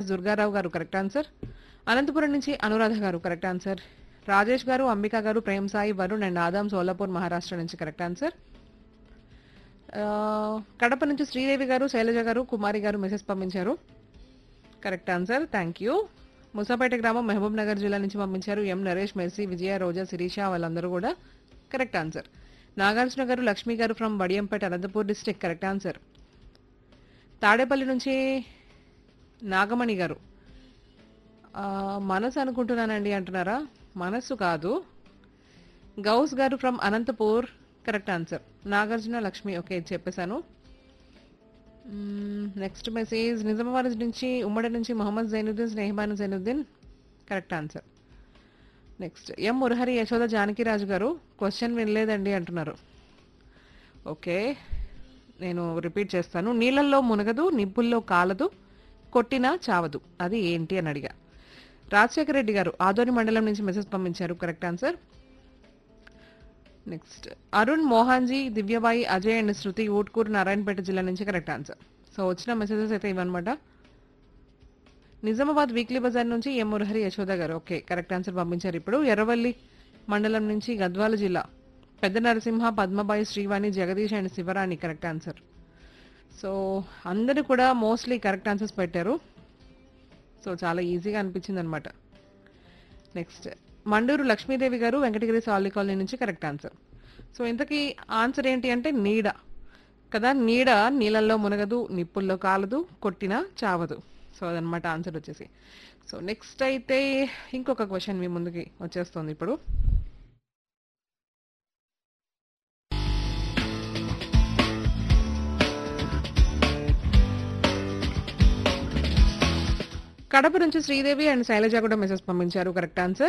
దుర్గారావు గారు correct answer Anantapuram నుంచి అనురాధ గారు correct answer Rajesh garu Ambika garu Prem Sai Varun and Adam Solapur Maharashtra నుంచి కరెక్ట్ ఆన్సర్ ఆ, కడప నుంచి శ్రీదేవి గారు శైలజ గారు కుమారి గారు మెసేజ్ పంపించారు correct answer thank you Musapeta గ్రామం మహబూబ్ నగర్ జిల్లా నుంచి పంపించారు ఎం నరేష్ మెర్సీ విజయ రోజా శిరీష వాళ్ళందరూ కూడా correct answer Nagarjuna garu Lakshmi garu from Badiyampeta Anantapur district correct answer Tadepalli నుంచి నాగమణి గారు ఆ, మనసు అనుకుంటున్నానండి అంటున్నారా మనస్సు కాదు Ghouse garu from Anantapur correct answer Nagarjuna Lakshmi okay ఇది చెప్పేశాను నెక్స్ట్ మెసేజ్ నిజామాబాద్ నుంచి ఉమ్మడి నుంచి Mohammed Zainuddin Snehabanu Zainuddin correct answer next M Murahari Yashoda Janakiraju garu question వినలేదండి అంటున్నారు ఓకే నేను రిపీట్ చేస్తాను నీళ్ళల్లో మునగదు నిప్పుల్లో కాలదు కొట్టినా చావదు అది ఏంటి అని అడిగా రాజశేఖర రెడ్డి గారు ఆదోని మండలం నుంచి మెసేజ్ పంపించారు correct answer next Arun Mohanji Divyabai Ajay and Shruti Utkur Narayanpet జిల్లా నుంచి కరెక్ట్ ఆన్సర్ సో వచ్చిన మెసేజెస్ అయితే ఇవన్నమాట నిజామాబాద్ వీక్లీ బజార్ నుంచి ఎం మురహరి యశోద గారు ఓకే కరెక్ట్ ఆన్సర్ పంపించారు ఇప్పుడు ఎర్రవల్లి మండలం నుంచి గద్వాల జిల్లా పెద్ద Narasimha Padmabai Srivani Jagadish and Sivarani correct answer so అందరూ కూడా మోస్ట్లీ కరెక్ట్ ఆన్సర్స్ పెట్టారు సో చాలా ఈజీగా అనిపించింది అనమాట నెక్స్ట్ మండూరు లక్ష్మీదేవి గారు వెంకటగిరి సాలి కాలనీ నుంచి కరెక్ట్ ఆన్సర్ సో ఇంతకీ ఆన్సర్ ఏంటి అంటే నీడ కదా నీడ నీళ్ళల్లో మునగదు నిప్పుల్లో కాలదు కొట్టినా చావదు సో అదనమాట ఆన్సర్ వచ్చేసి సో నెక్స్ట్ అయితే ఇంకొక క్వశ్చన్ మీ ముందుకి వచ్చేస్తుంది ఇప్పుడు కడప నుంచి శ్రీదేవి అండ్ శైలజ కూడా మెసేజ్ పంపించారు కరెక్ట్ ఆన్సర్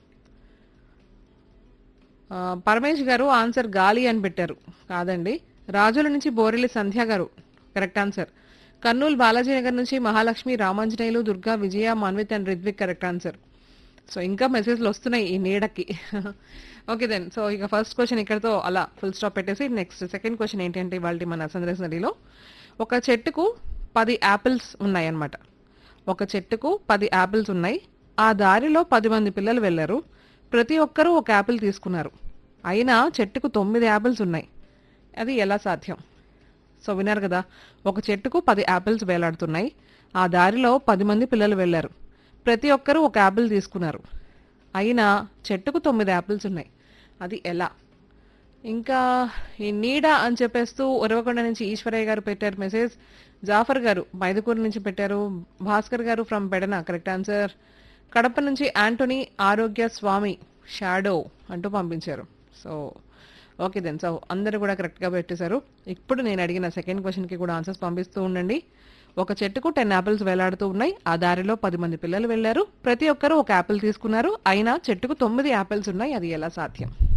ఆ, పరమేష్ గారు ఆన్సర్ గాలి అని పెట్టారు కాదండి రాజుల నుంచి బోరెల్లి సంధ్య గారు కరెక్ట్ ఆన్సర్ కర్నూలు బాలాజీ నగర్ నుంచి Mahalakshmi Ramanjaneyulu Durga Vijaya Manvith and Ridvik correct answer so ఇంకా మెసేజ్లు వస్తున్నాయి ఈ నీడకి ఓకే దెన్ సో ఇక ఫస్ట్ క్వశ్చన్ ఇక్కడతో అలా ఫుల్ స్టాప్ పెట్టేసి నెక్స్ట్ సెకండ్ క్వశ్చన్ ఏంటంటే ఇవాళ మన సందేశ్ నదిలో ఒక చెట్టుకు పది యాపిల్స్ ఉన్నాయన్నమాట ఒక చెట్టుకు పది యాపిల్స్ ఉన్నాయి ఆ దారిలో పది మంది పిల్లలు వెళ్ళారు ప్రతి ఒక్కరూ ఒక యాపిల్ తీసుకున్నారు అయినా చెట్టుకు తొమ్మిది యాపిల్స్ ఉన్నాయి అది ఎలా సాధ్యం సో విన్నారు కదా ఒక చెట్టుకు పది యాపిల్స్ వేలాడుతున్నాయి ఆ దారిలో పది మంది పిల్లలు వెళ్ళారు ప్రతి ఒక్కరూ ఒక యాపిల్ తీసుకున్నారు అయినా చెట్టుకు తొమ్మిది యాపిల్స్ ఉన్నాయి అది ఎలా ఇంకా ఈ నీడ అని చెప్పేస్తూ ఉరవకొండ నుంచి ఈశ్వరయ్య గారు పెట్టారు మెసేజ్ జాఫర్ గారు మైదుకూరు నుంచి పెట్టారు Bhaskar garu from Pedana correct answer Kadapa నుంచి యాంటోనీ ఆరోగ్య స్వామి షాడో అంటూ పంపించారు సో ఓకే దెన్ సో అందరూ కూడా కరెక్ట్గా పెట్టేశారు ఇప్పుడు నేను అడిగిన సెకండ్ క్వశ్చన్కి కూడా ఆన్సర్స్ పంపిస్తూ ఉండండి ఒక చెట్టుకు టెన్ యాపిల్స్ వేలాడుతూ ఉన్నాయి ఆ దారిలో పది మంది పిల్లలు వెళ్ళారు ప్రతి ఒక్కరూ ఒక యాపిల్ తీసుకున్నారు అయినా చెట్టుకు తొమ్మిది యాపిల్స్ ఉన్నాయి అది ఎలా సాధ్యం